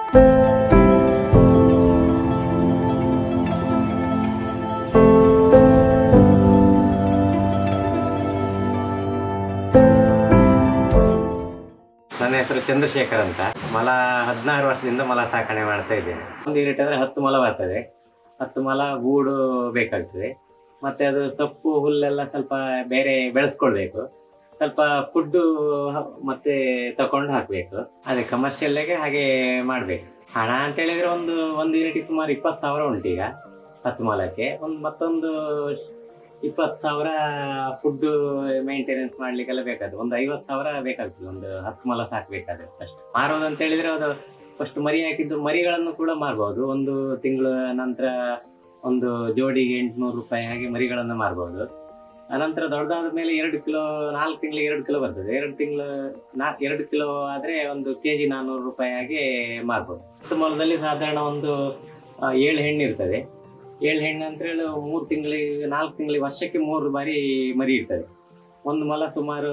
ನನ್ನ ಹೆಸರು ಚಂದ್ರಶೇಖರ್ ಅಂತ ಮೊಲ ಹದಿನಾರು ವರ್ಷದಿಂದ ಮೊಲ ಸಾಕಣೆ ಮಾಡ್ತಾ ಇದ್ದೇನೆ ಒಂದು ಯೂನಿಟ್ ಅಂದ್ರೆ ಹತ್ತು ಮೊಲ ಬರ್ತದೆ ಹತ್ತು ಮೊಲ ಗೂಡು ಬೇಕಾಗ್ತದೆ ಮತ್ತೆ ಅದು ಸೊಪ್ಪು ಹುಲ್ಲೆಲ್ಲ ಸ್ವಲ್ಪ ಬೇರೆ ಬೆಳೆಸ್ಕೊಳ್ಬೇಕು ಸ್ವಲ್ಪ ಫುಡ್ಡು ಮತ್ತೆ ತಕೊಂಡು ಹಾಕ್ಬೇಕು ಅದೇ ಕಮರ್ಷಿಯಲ್ಗೆ ಹಾಗೆ ಮಾಡ್ಬೇಕು ಹಣ ಅಂತ ಹೇಳಿದ್ರೆ ಒಂದು ಒಂದು ಯೂನಿಟ್ ಸುಮಾರು ಇಪ್ಪತ್ತು ಸಾವಿರ ಉಂಟು ಈಗ ಹತ್ತು ಮೊಲಕ್ಕೆ ಒಂದು ಮತ್ತೊಂದು ಇಪ್ಪತ್ತು ಸಾವಿರ ಫುಡ್ ಮೇಂಟೆನೆನ್ಸ್ ಮಾಡ್ಲಿಕ್ಕೆಲ್ಲ ಬೇಕಾದ್ರೆ ಒಂದು ಐವತ್ತು ಸಾವಿರ ಬೇಕಾಗ್ತದೆ ಒಂದು ಹತ್ತು ಮೊಲ ಸಾಕ್ಬೇಕಾದ್ರೆ ಫಸ್ಟ್ ಮಾರೋದು ಅಂತ ಹೇಳಿದ್ರೆ ಅದು ಫಸ್ಟ್ ಮರಿ ಹಾಕಿದ್ದು ಮರಿಗಳನ್ನು ಕೂಡ ಮಾರ್ಬೋದು ಒಂದು ತಿಂಗಳ ನಂತರ ಒಂದು ಜೋಡಿಗೆ ಎಂಟುನೂರು ರೂಪಾಯಿ ಹಾಗೆ ಮರಿಗಳನ್ನು ಮಾರ್ಬೋದು ಅನಂತರ ದೊಡ್ಡದಾದ ಮೇಲೆ ಎರಡು ಕಿಲೋ ನಾಲ್ಕು ತಿಂಗಳಿಗೆ ಎರಡು ಕಿಲೋ ಬರ್ತದೆ ಎರಡು ತಿಂಗಳು ನಾ ಎರಡು ಕಿಲೋ ಆದ್ರೆ ಒಂದು ಕೆ ಜಿ ನಾನ್ನೂರು ರೂಪಾಯಿ ಹಾಗೆ ಮಾರ್ಬೋದು ಹತ್ತು ಮೊಲದಲ್ಲಿ ಸಾಧಾರಣ ಒಂದು ಆ, ಏಳು ಹೆಣ್ಣು ಇರ್ತದೆ ಏಳು ಹೆಣ್ಣು ಅಂತ ಹೇಳಿ ಮೂರು ತಿಂಗಳಿಗೆ ನಾಲ್ಕು ತಿಂಗಳಿಗೆ ವರ್ಷಕ್ಕೆ ಮೂರು ಬಾರಿ ಮರಿ ಇರ್ತದೆ ಒಂದು ಮೊಲ ಸುಮಾರು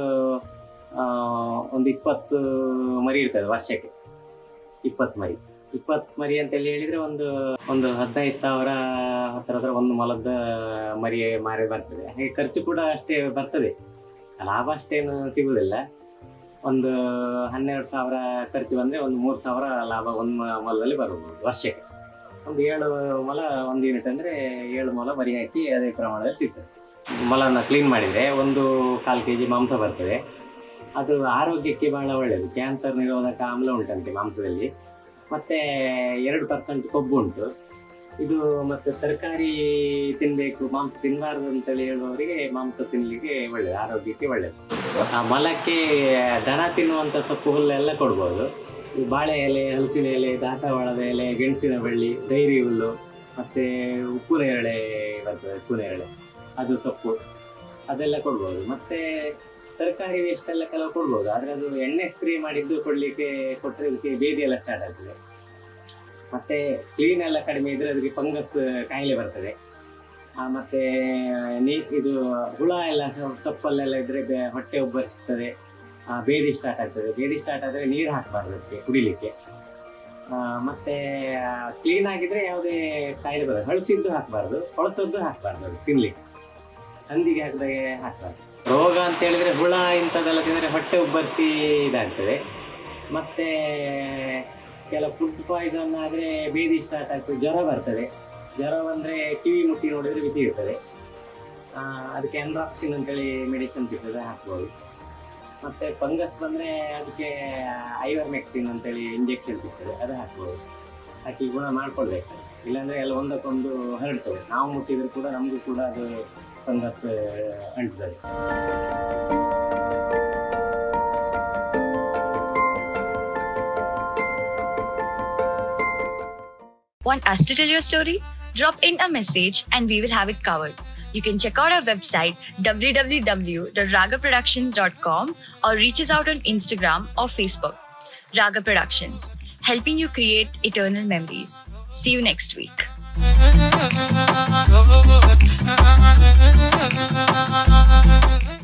ಆ, ಒಂದು ಇಪ್ಪತ್ತು ಮರಿ ಇರ್ತದೆ ವರ್ಷಕ್ಕೆ ಇಪ್ಪತ್ತು ಮರಿ ಇಪ್ಪತ್ತು ಮರಿ ಅಂತ ಹೇಳಿ ಹೇಳಿದ್ರೆ ಒಂದು ಒಂದು ಹದಿನೈದು ಸಾವಿರ ಹತ್ರ ಹತ್ರ ಒಂದು ಮೊಲದ ಮರಿ ಮಾರಿ ಬರ್ತದೆ ಹಾಗೆ ಖರ್ಚು ಕೂಡ ಅಷ್ಟೇ ಬರ್ತದೆ ಲಾಭ ಅಷ್ಟೇನು ಸಿಗುವುದಿಲ್ಲ ಒಂದು ಹನ್ನೆರಡು ಸಾವಿರ ಖರ್ಚು ಬಂದ್ರೆ ಒಂದು ಮೂರು ಸಾವಿರ ಲಾಭ ಒಂದು ಮ- ಮೊಲದಲ್ಲಿ ಬರ್ಬೋದು ವರ್ಷಕ್ಕೆ ಒಂದು ಏಳು ಮೊಲ ಒಂದು ಯೂನಿಟ್ ಅಂದ್ರೆ ಏಳು ಮೊಲ ಮರಿ ಹಾಕಿ ಅದೇ ಪ್ರಮಾಣದಲ್ಲಿ ಸಿಗ್ತದೆ ಮೊಲನ ಕ್ಲೀನ್ ಮಾಡಿದ್ರೆ ಒಂದು ಕಾಲು ಕೆ ಜಿ ಮಾಂಸ ಬರ್ತದೆ ಅದು ಆರೋಗ್ಯಕ್ಕೆ ಬಹಳ ಒಳ್ಳೆಯದು ಕ್ಯಾನ್ಸರ್ ನಿರೋಧಕ ಆಮ್ಲ ಉಂಟಂತೆ ಮಾಂಸದಲ್ಲಿ ಮತ್ತೆ ಎರಡು ಪರ್ಸೆಂಟ್ ಕೊಬ್ಬು ಉಂಟು ಇದು ಮತ್ತೆ ತರಕಾರಿ ತಿನ್ಬೇಕು ಮಾಂಸ ತಿನ್ನಬಾರ್ದು ಅಂತೇಳಿ ಹೇಳುವವರಿಗೆ ಮಾಂಸ ತಿನ್ಲಿಕ್ಕೆ ಒಳ್ಳೆಯದು ಆರೋಗ್ಯಕ್ಕೆ ಒಳ್ಳೆಯದು ಆ ಮೊಲಕ್ಕೆ ದನ ತಿನ್ನುವಂಥ ಸೊಪ್ಪು ಹುಲ್ಲೆಲ್ಲ ಕೊಡ್ಬೋದು ಈ ಬಾಳೆ ಎಲೆ ಹಲಸಿನ ಎಲೆ ದಾಸವಾಳದ ಎಲೆ ಗೆಣಸಿನ ಬಳ್ಳಿ ಡೈರಿ ಹುಲ್ಲು ಮತ್ತೆ ಉಪ್ಪು ನೇರಳೆ ಬರ್ತದೆ ಉಪ್ಪು ನೇರಳೆ ಅದು ಸೊಪ್ಪು ಅದೆಲ್ಲ ಕೊಡ್ಬೋದು ಮತ್ತೆ ತರಕಾರಿ ವೇಸ್ಟ್ ಎಲ್ಲ ಕೆಲವು ಕೊಡ್ಬೋದು ಆದ್ರೆ ಅದು ಎಣ್ಣೆ ಸ್ಪ್ರೇ ಮಾಡಿದ್ದು ಕೊಡ್ಲಿಕ್ಕೆ ಕೊಟ್ಟರೆ ಅದಕ್ಕೆ ಬೇದಿ ಎಲ್ಲ ಸ್ಟಾರ್ಟ್ ಆಗ್ತದೆ ಮತ್ತೆ ಕ್ಲೀನ್ ಎಲ್ಲ ಕಡಿಮೆ ಇದ್ರೆ ಅದಕ್ಕೆ ಫಂಗಸ್ ಕಾಯಿಲೆ ಬರ್ತದೆ ಆ, ಮತ್ತೆ ನೀ ಇದು ಹುಳ ಎಲ್ಲ ಸ- ಸೊಪ್ಪಲ್ಲೆಲ್ಲ ಇದ್ರೆ ಬೆ- ಹೊಟ್ಟೆ ಉಬ್ಬರಿಸ್ತದೆ ಆ, ಬೇದಿ ಸ್ಟಾರ್ಟ್ ಆಗ್ತದೆ ಬೇದಿ ಸ್ಟಾರ್ಟ್ ಆದರೆ ನೀರು ಹಾಕಬಾರ್ದು ಅದಕ್ಕೆ ಕುಡಿಲಿಕ್ಕೆ ಆ, ಮತ್ತೆ ಕ್ಲೀನ್ ಆಗಿದ್ರೆ ಯಾವುದೇ ಕಾಯಿಲೆ ಬರೋದು ಹಳಸಿದ್ದು ಹಾಕಬಾರ್ದು ಕೊಳತದ್ದು ಹಾಕಬಾರ್ದು ಅದು ತಿನ್ಲಿಕ್ಕೆ ಹಂದಿಗೆ ಹಾಕಿದಾಗೆ ಹಾಕಬಾರ್ದು ರೋಗ ಅಂತ ಹೇಳಿದ್ರೆ ಹುಳ ಇಂಥದ್ದೆಲ್ಲ ತಿಂದರೆ ಹೊಟ್ಟೆ ಉಬ್ಬರಿಸಿ ಇದಾಗ್ತದೆ ಮತ್ತೆ ಕೆಲವು ಫುಡ್ ಪಾಯ್ಸನ್ ಆದರೆ ಬೇದಿ ಸ್ಟಾರ್ಟ್ ಆಗ್ತದೆ ಜ್ವರ ಬರ್ತದೆ ಜ್ವರ ಬಂದರೆ ಕಿವಿ ಮುಟ್ಟಿ ನೋಡಿದ್ರೆ ಬಿಸಿ ಇರ್ತದೆ ಆ, ಅದಕ್ಕೆ ಎನ್ರಾಕ್ಸಿನ್ ಅಂತೇಳಿ ಮೆಡಿಸಿನ್ ಸಿಗ್ತದೆ ಹಾಕ್ಬೋದು ಮತ್ತೆ ಫಂಗಸ್ ಬಂದರೆ ಅದಕ್ಕೆ ಐವರ್ಮೆಕ್ಸಿನ್ ಅಂತೇಳಿ ಇಂಜೆಕ್ಷನ್ ಸಿಗ್ತದೆ ಅದು ಹಾಕ್ಬೋದು ಹಾಕಿ ಗುಣ ಮಾಡ್ಕೊಳ್ಬೇಕು ಇಲ್ಲಾಂದ್ರೆ ಎಲ್ಲ ಒಂದಕ್ಕೊಂದು ಹರಡ್ತದೆ ನಾವು ಮುಟ್ಟಿದ್ರು ಕೂಡ ನಮಗೂ ಕೂಡ ಅದು ಫಂಗಸ್ ಅಂಟ್ತದೆ Want us to tell your story? Drop in a message and we will have it covered. You can check out our website www.ragaproductions.com or reach us out on Instagram or Facebook. Raga Productions, helping you create eternal memories. See you next week. Thank you.